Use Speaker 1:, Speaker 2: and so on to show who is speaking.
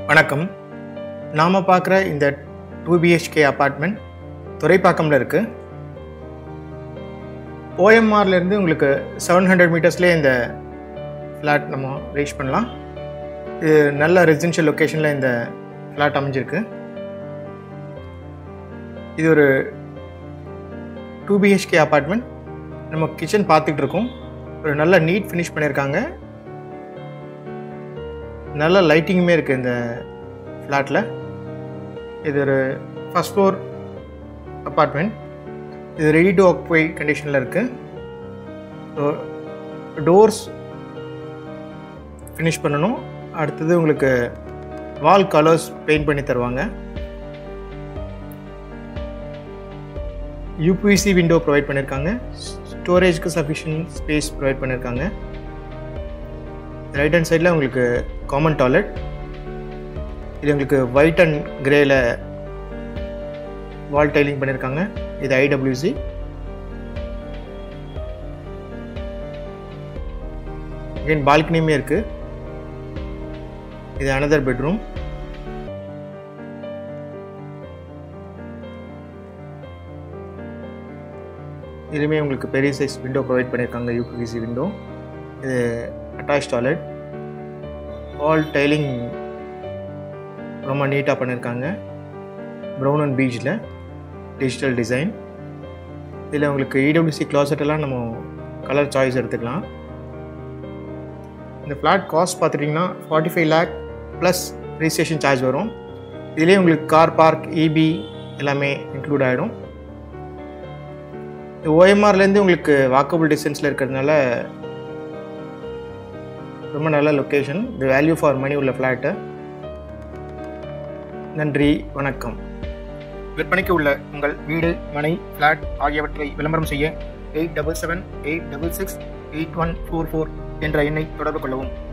Speaker 1: வணக்கம் நாம் பார்க்குற இந்த டூ பிஹெச்கே அப்பார்ட்மெண்ட் துறைப்பாக்கம்ல இருக்குது ஓஎம்ஆர்லேருந்து உங்களுக்கு செவன் ஹண்ட்ரட் மீட்டர்ஸ்லேயே இந்த ஃப்ளாட் நம்ம ரீச் பண்ணலாம் இது நல்ல ரெசிடென்ஷியல் லொக்கேஷனில் இந்த ஃப்ளாட் அமைஞ்சிருக்கு இது ஒரு டூ பிஹெச்கே அப்பார்ட்மெண்ட் நம்ம கிச்சன் பார்த்துக்கிட்டு இருக்கோம் ஒரு நல்ல நீட் ஃபினிஷ் பண்ணியிருக்காங்க நல்ல லைட்டிங்குமே இருக்குது இந்த ஃப்ளாட்டில் இது ஒரு ஃபஸ்ட் ஃப்ளோர் அப்பார்ட்மெண்ட் இது ரெடி டு ஆக்குபை கண்டிஷனில் இருக்குது டோர்ஸ் ஃபினிஷ் பண்ணணும் அடுத்தது உங்களுக்கு வால் கலர்ஸ் பெயிண்ட் பண்ணி தருவாங்க யூபிசி விண்டோ ப்ரொவைட் பண்ணியிருக்காங்க ஸ்டோரேஜ்க்கு சஃபிஷியன்ட் ஸ்பேஸ் ப்ரொவைட் பண்ணியிருக்காங்க ரைட் ஹேண்ட் சைடில் உங்களுக்கு காமன் டாய்லெட் இது உங்களுக்கு ஒயிட் அண்ட் கிரேல வால் டைலிங் பண்ணியிருக்காங்க இது ஐடபிள்யூசி அகைன் பால்கனியுமே இருக்குது இது அனதர் பெட்ரூம் இதுலேயுமே உங்களுக்கு பெரிய சைஸ் விண்டோ ப்ரொவைட் பண்ணியிருக்காங்க யூபிவிசி விண்டோ இது அட்டாச் டாய்லெட் வால் டைலிங் ரொம்ப நீட்டாக பண்ணியிருக்காங்க ப்ரௌன் அண்ட் பீச்சில் டிஜிட்டல் டிசைன் இதில் உங்களுக்கு இடபிள்யூசி கிளாசட் எல்லாம் நம்ம கலர் சாய்ஸ் எடுத்துக்கலாம் இந்த ஃப்ளாட் காஸ்ட் பார்த்துட்டிங்கன்னா forty five lakh plus registration charge வரும் இதுலேயே உங்களுக்கு கார் பார்க் இபி எல்லாமே இன்க்ளூட் ஆகிடும் இது ஓஎம்ஆர்லேருந்து உங்களுக்கு வாக்கபிள் டிஸ்டன்ஸில் இருக்கிறதுனால ரொம்ப நல்ல location the value for money உள்ள ஃப்ளாட்டு நன்றி வணக்கம் விற்பனைக்கு உள்ள உங்கள் வீடு மனை ஃப்ளாட் ஆகியவற்றை விளம்பரம் செய்ய eight double seven eight double six eight one four four என்ற எண்ணை தொடர்பு கொள்ளவும்